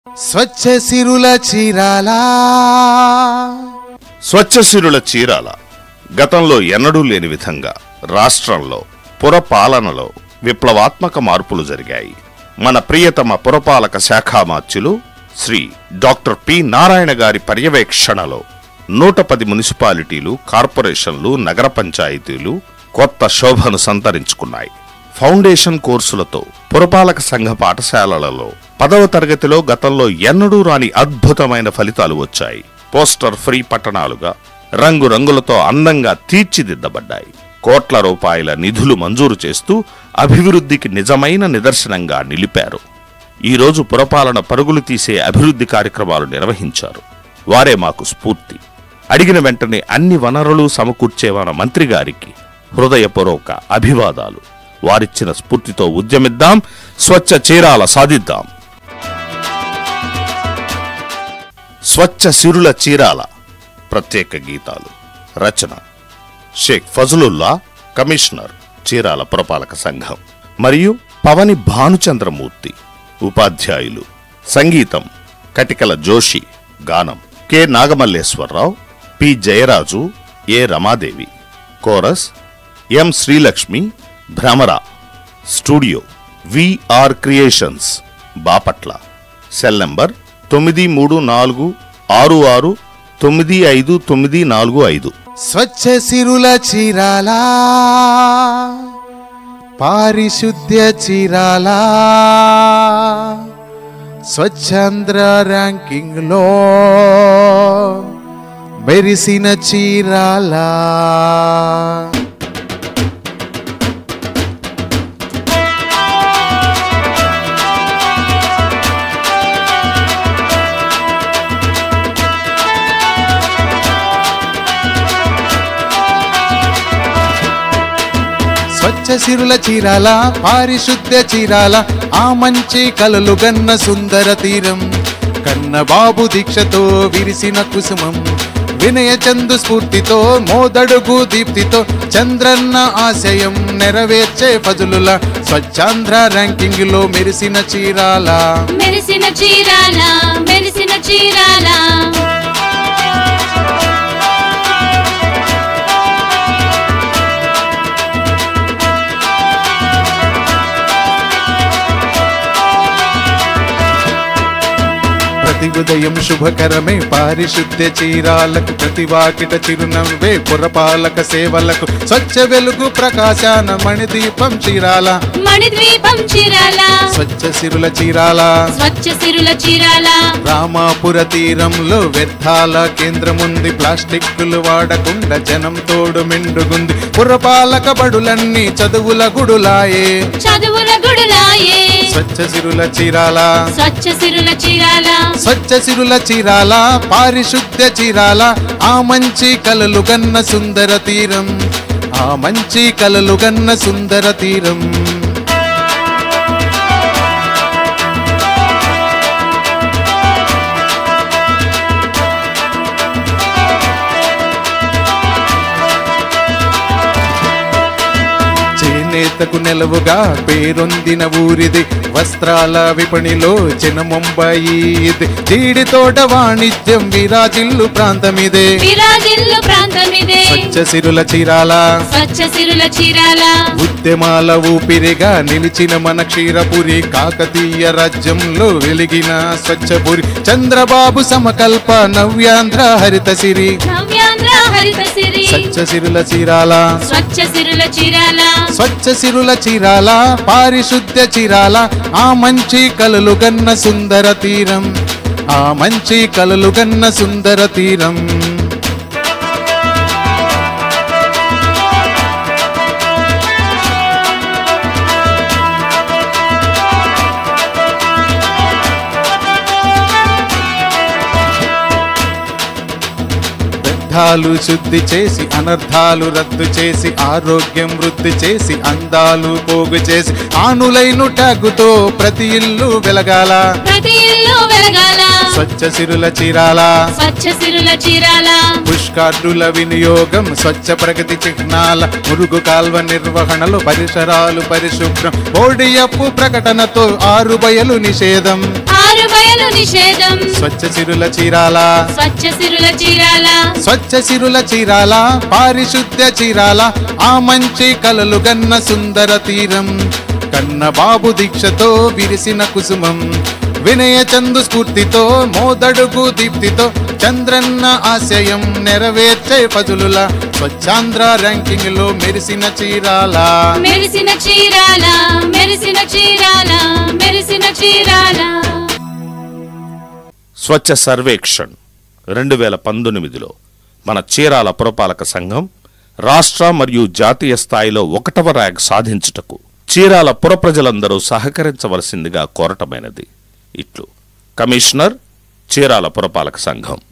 స్వచ్ఛ సిరుల చీరాలా స్వచ్ఛశిరుల చీరాల గతంలో ఎన్నడూ లేని విధంగా రాష్ట్రంలో పురపాలనలో విప్లవాత్మక మార్పులు జరిగాయి మన ప్రియతమ పురపాలక శాఖామాత్యులు శ్రీ డాక్టర్ పి నారాయణ గారి పర్యవేక్షణలో నూట పది మున్సిపాలిటీలు కార్పొరేషన్లు నగర పంచాయతీలు కొత్త శోభను సంతరించుకున్నాయి ఫౌండేషన్ కోర్సులతో పురపాలక సంఘ పాఠశాలలలో పదవ తరగతిలో గతంలో ఎన్నడూ రాని అద్భుతమైన ఫలితాలు వచ్చాయి పోస్టర్ ఫ్రీ పట్టణాలుగా రంగురంగులతో అందంగా తీర్చిదిద్దబడ్డాయి కోట్ల రూపాయల నిధులు మంజూరు చేస్తూ అభివృద్ధికి నిజమైన నిదర్శనంగా నిలిపారు ఈ రోజు పురపాలన పరుగులు తీసే అభివృద్ధి కార్యక్రమాలు నిర్వహించారు వారే మాకు స్ఫూర్తి అడిగిన వెంటనే అన్ని వనరులు సమకూర్చే మన మంత్రి గారికి హృదయపూర్వక అభివాదాలు వారిచ్చిన స్ఫూర్తితో ఉద్యమిద్దాం స్వచ్ఛ చీరాల సాధిద్దాం స్వచ్ఛ సిరుల చీరాల ప్రత్యేక గీతాలు రచన షేక్ ఫజలుల్లా కమిషనర్ చీరాల పురపాలక సంఘం మరియు పవని భానుచంద్రమూర్తి ఉపాధ్యాయులు సంగీతం కటికల జోషి గానం K Nagamalleswararao P Jayaraju A Ramadevi chorus M Srilakshmi Bhramara studio VR creations Bapatla cell number తొమ్మిది మూడు నాలుగు ఆరు ఆరు తొమ్మిది ఐదు తొమ్మిది నాలుగు ఐదు స్వచ్ఛ సిరుల చీరాలా పారిశుద్ధ్య చీరాలా స్వచ్ఛంద్ర ర్యాంకింగ్ లో మెరిసిన చీరాలా స్వచ్ఛ సిరుల చీరాల పారిశుద్ధ్య చీరాల ఆ మంచి కలలు గన్న సుందర తీరం కన్న బాబు దీక్షతో విరిసిన కుసుమం వినయ చందు స్ఫూర్తితో మోదడుగు దీప్తితో చంద్రన్న ఆశయం నెరవేర్చే ఫజలుల స్వచ్ఛాంధ్ర ర్యాంకింగ్ లో మెరిసిన చీరాల మెరిసిన చీరాల మెరిసిన చీరాల ప్రతి ఉదయం శుభకరమే పారిశుద్ధ్య చీరాలకు ప్రతి వాకిట చిరునవ్వే పురపాలక సేవలకు స్వచ్ఛ వెలుగు ప్రకాశాన మణిదీపం చీరాల మణిద్వీపం చీరాల స్వచ్ఛ సిరుల చీరాల స్వచ్ఛ సిరుల చీరాల రామాపుర తీరంలో వ్యర్థాల కేంద్రముంది ప్లాస్టిక్లు వాడకుండా జనం తోడు మెండుగుంది పురపాలక బడులన్నీ చదువుల గుడులాయే చదువుల గుడులాయే స్వచ్ఛ సిరుల చీరాల స్వచ్ఛ సిరుల చీరాల స్వచ్ఛ సిరుల చీరాల పారిశుద్ధ్య చీరాల ఆ మంచి కలలు గన్న సుందర తీరం ఆ మంచి కలలు గన్న సుందర తీరం చేనేతకు నెలవుగా పేరొందిన ఊరిది వస్త్రాల విపణిలో చిన్న ముంబయి ఇది జీడి తోట వాణిజ్యం విరాజిల్లు ప్రాంతమిదే విరాజిల్లు ప్రాంతమిదే స్వచ్ఛ సిరుల చీరాల స్వచ్ఛ సిరుల చీరాల ఉద్యమాల ఊపిరిగా నిలిచిన మన క్షీరపురి కాకతీయ రాజ్యంలో వెలిగిన స్వచ్ఛపురి చంద్రబాబు సమకల్ప నవ్యాంధ్ర హరిత సిరి నవ్యాంధ్ర హరిత సిరి స్వచ్ఛ సిరుల చీరాల స్వచ్ఛ సిరుల చీరాల స్వచ్ఛ సిరుల చీరాల పారిశుద్ధ్య చీరాల ఆ మంచి కలలు గన్న సుందర తీరం ఆ మంచి కలలు గన్న సుందర తీరం వ్యర్థాలు శుద్ధి చేసి అనర్థాలు రద్దు చేసి ఆరోగ్యం వృద్ధి చేసి అందాలు పోగు చేసి ఆనులైన ట్యాగుతో ప్రతి ఇల్లు వెలగాల ప్రతి ఇల్లు వెలగాల స్వచ్ఛ సిరుల చీరాల స్వచ్ఛ సిరుల చీరాల పుష్కార్డుల వినియోగం స్వచ్ఛ ప్రగతి చిహ్నాల మురుగు కాల్వ నిర్వహణలో పరిసరాలు పరిశుభ్రం ఓడియప్పు ప్రకటనతో ఆరు బయలు నిషేధం ఆరు బయలు నిషేధం స్వచ్ఛ సిరుల చీరాల స్వచ్ఛ సిరుల చీరాల స్వచ్ఛ సిరుల చీరాల పారిశుద్ధ్య చీరాల ఆ మంచి కలలు గన్న సుందర తీరం కన్న బాబు దీక్షతో విరిసిన కుసుమం వినయ చందు స్ఫూర్తితో మోదడుగు దీప్తితో చంద్రన్న ఆశయం నెరవేర్చే పదులుల స్వచ్ఛాంధ్ర ర్యాంకింగ్ లో మెరిసిన చీరాల మెరిసిన చీరాల మెరిసిన చీరాల మెరిసిన చీరాల స్వచ్ఛ సర్వేక్షణ్ రెండు వేల పంతొమ్మిదిలో మన చీరాల పురపాలక సంఘం రాష్ట్ర మరియు జాతీయ స్థాయిలో ఒకటవ ర్యాంక్ సాధించుటకు చీరాల పుర ప్రజలందరూ సహకరించవలసిందిగా కోరటమైనది ఇట్లు కమిషనర్ చీరాల పురపాలక సంఘం